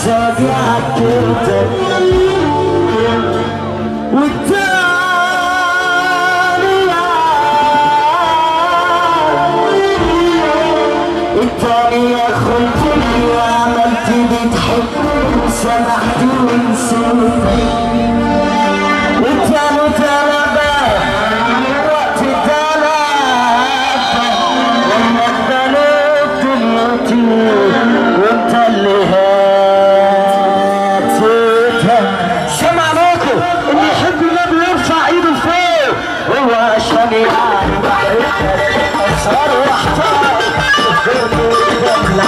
سابعك انت والتانية التاني يا خلتني عملت بتحب سمحت ونسيت والتاني تلبى وقت تلبى لما اتبنيت دنيتي وانت اللي هاتيتها سمع عليكم اللي يحب النبي يرفع ايده فوق هو عشان يعني بحبك اسهر واحتار الدنيا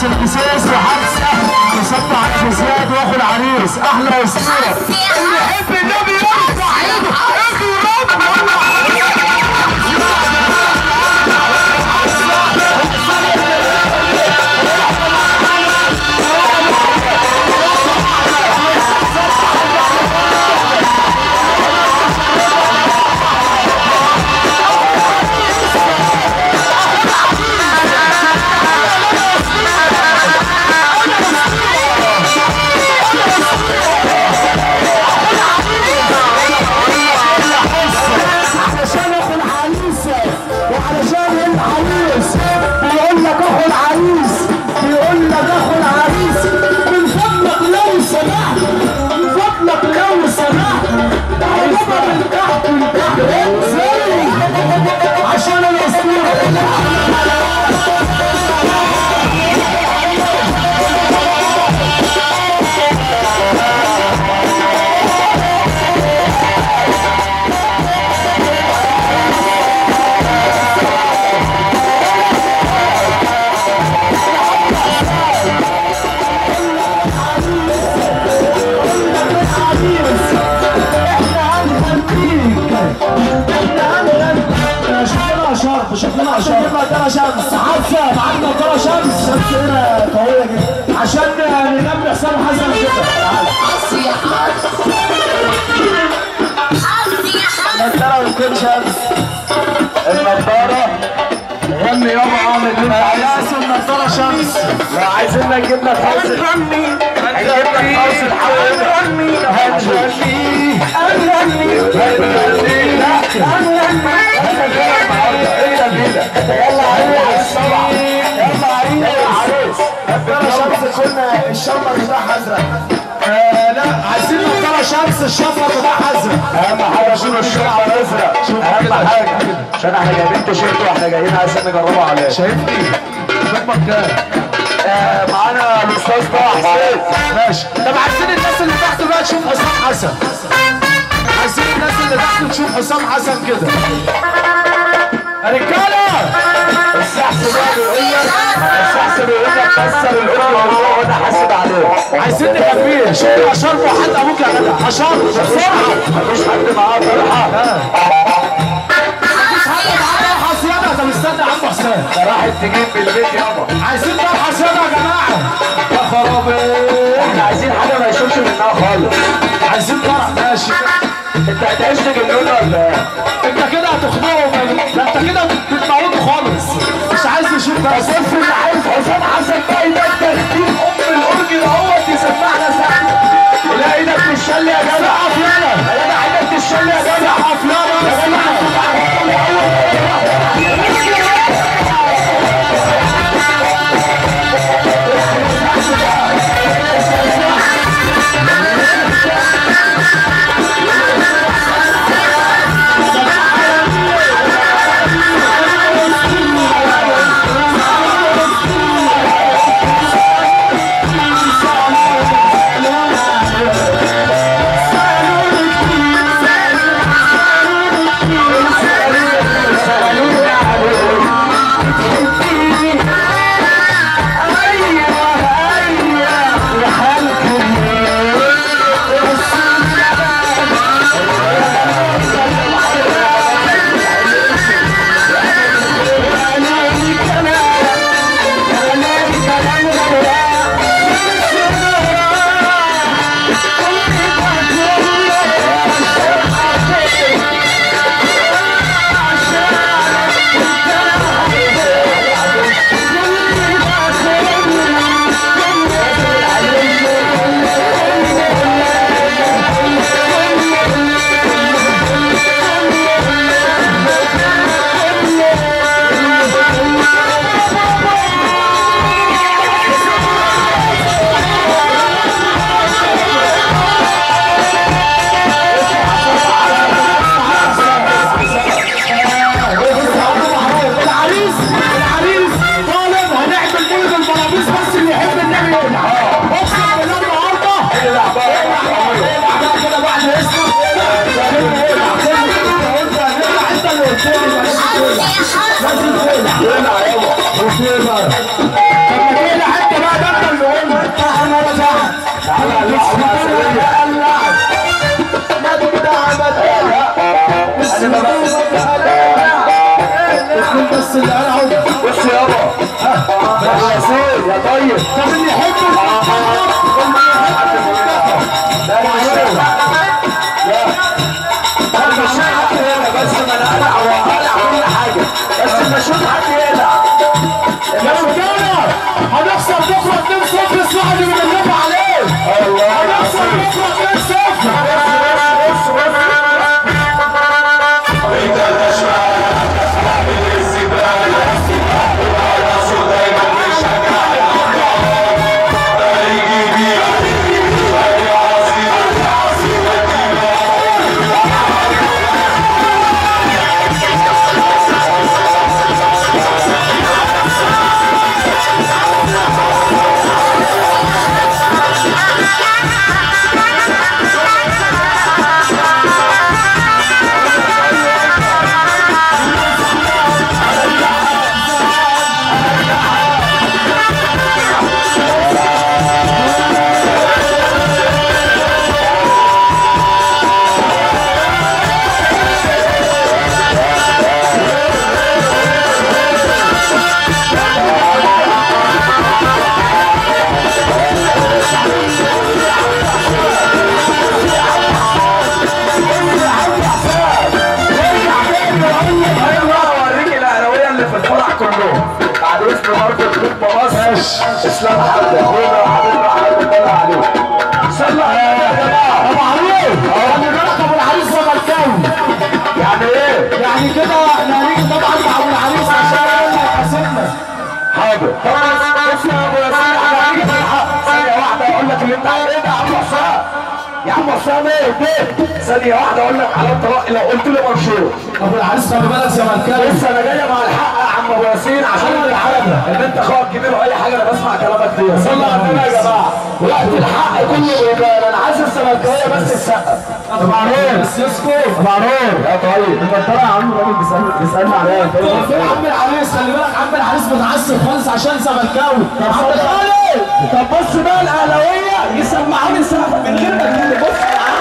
عاش القسيس وحمزه وصدق عبد زياد واخو العريس احلى اسطوره اللي يحب النبي يرفع ايده اضرب علشان اخو العريس وعلشان العريس بيقول لك اخو العريس بيقول لك اخو العريس من فضلك لو سمحت من فضلك لو سمحت قربها من تحت من تحت انزل عشان الاسطوره شرف شكلها شرف نضاره شمس حاسه معاك نضاره شمس شمس هنا قويه جدا عشان ننبه حسام حسن كده نضاره ويكون شمس النضاره غني يابا اعمل اللي انت عايزه النضاره شمس لو عايزين نجيب لك حوض هنغني هنجيب لك حوض الحوض هنغني هنغني هنغني هنغني يلا عريس طبعا يلا عريس نضاره شمس كنا الشمر بتاعها ازرق آه لا عايزين نضاره شمس الشمر بتاعها ازرق اهم حاجه شوف الشمر ازرق اهم حاجه عشان احنا جايبين تيشيرت واحنا جايين عايزين نجربه عليه شايفني رقمك كام؟ آه معانا الاستاذ طه حسين ماشي طب عايزين الناس اللي تحت بقى تشوف حسام حسن عايزين الناس اللي تحت تشوف حسام حسن كده يا رجاله السحس بقى بيقول لك السحس بيقول لك كسر الام وهو وانا حاسب عليه عايزين نكفيه شوف يا شرف وحد ابوك يا جدع عشان بسرعه مفيش حد معاه فرحه مفيش حد معاه فرحه صيانه طب استنى يا عم حسام راحت تجيب بالبيت يابا عايزين فرحه صيانه يا جماعه يا خرابي احنا عايزين حاجه ما يشوفش منها خالص عايزين فرح ماشي انت هتعيش تجنونه ولا ايه؟ انت كده هتخنقه ده انت كده بتموته خالص مش عايز يشوف ده صفر اللي عايز حسام حسن بقى ده تخديم ام الارج اهوت يسمعنا ساعه لا ايدك تشل يا جدع اقف يلا يا جدع ايدك تشل يا جدع اقف يلا يا جدع بس اللي قلعه بص يابا يا ياسين يا طيب طب اللي يحب انا مش حد هنا بس ما انا قلع وقلع كل حاجه بس المشهور حد يقلع يا رجاله هنخسر بكره 2-0 اسمعوا اللي بنلف عليه هنخسر بكره 2-0 ايوه اوريك الاهلاويه اللي في الفرع كلهم بعد اسم برضه الكوبا مصر اسلام حمد اخونا وحبيبنا احمد الله عليه صلى على النبي يا جماعه ابو عروس خلي بالك ابو العريس زملكاوي يعني ايه؟ يعني كده احنا هنيجي طبعا مع ابو العريس عشان هو اللي هيحاسبنا حاضر خلاص بص يا ابو ياسين انا هيجي في الحق ثانيه واحده اقول لك اللي انت عليه ده يا عم حسام يا عم حسام ايه قدام ثانيه واحده اقول لك على الطلاق لو قلت لي منشور ابو العريس خلي بالك زملكاوي بص انا جايه مع الحق يا عم ابو ياسين عشان انا عارف ان انت اخوك كبير واي حاجه انا بسمع كلامك فيها صلى على النبي يا جماعه وقت الحق كله بيبان انا عايز الزملكاويه بس تسقف ابو عروس يسكت ابو عروس يا طيب انت ترى يا عم الراجل بيسالني بيسالني عليا فين عم العريس خلي بالك عم العريس متعصب خالص عشان زملكاوي عم العريس طب بص بقى الاهلاويه يسمعوني سقف من غير ما تقول بص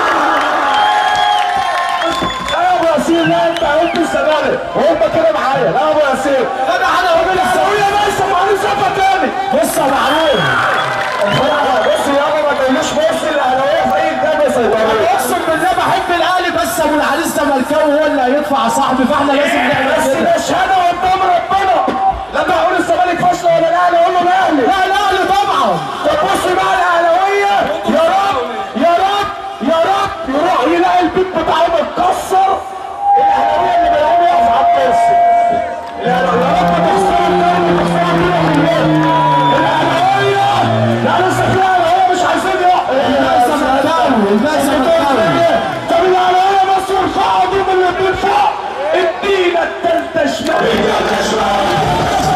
لا يا ابو ياسين لا انت قلت الزمالك وهم كده معايا لا يا ابو ياسين انا انا راجل الاهلاويه بقى يسمعوني سقف تاني بص يا ابو عروس بص يابا ما تقوليش بص الاهلاويه في اي جبهه سيطريه اقسم بالله بحب الاهلي بس ابو العريس زملكاوي هو اللي هيدفع يا صاحبي فاحنا لازم نعمل بس كده نشهدها قدام ربنا لما اقول الزمالك فاشله ولا الاهلي اقول له الاهلي لا الاهلي طبعا طب بص بقى الاهلاويه يا رب يا رب يا رب يروح يلاقي البيت بتاعه متكسر الاهلاويه اللي بيلاقوه يقف على الكرسي الاهلاويه يا رب تخسر الدوري تخسر الاهلاويه لا لسه في اهلاويه مش عايزين الناس زملكاوي الناس زملكاوي طب الاهلاويه بس ارفعوا دول من الاثنين فوق ادينا التالتة شمال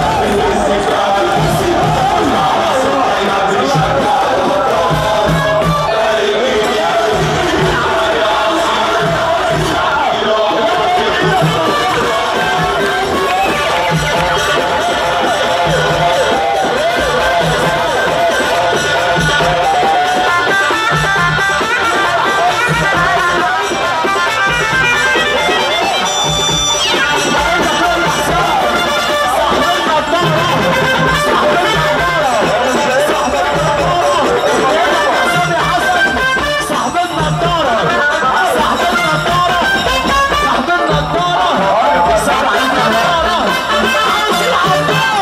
صاحبنا الدارة صاحبنا الدارة صاحبنا الدارة صاحبنا الدارة عايز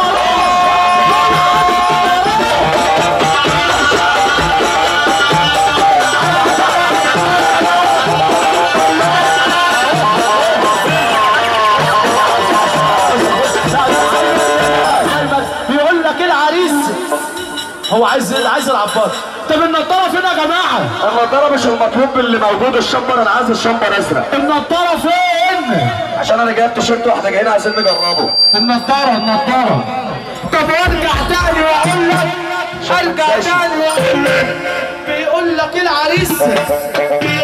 بيقول لك ايه العريس هو عايز عايز العبار طب النضاره فين يا جماعه النضاره مش المطلوب اللي موجود الشمبر انا عايز الشمبر ازرق النضاره فين عشان انا جايب تيشيرت واحنا جايين عايزين نجربه النضاره النضاره طب ارجع تاني واقول لك ارجع تاني واقول لك بيقول لك العريس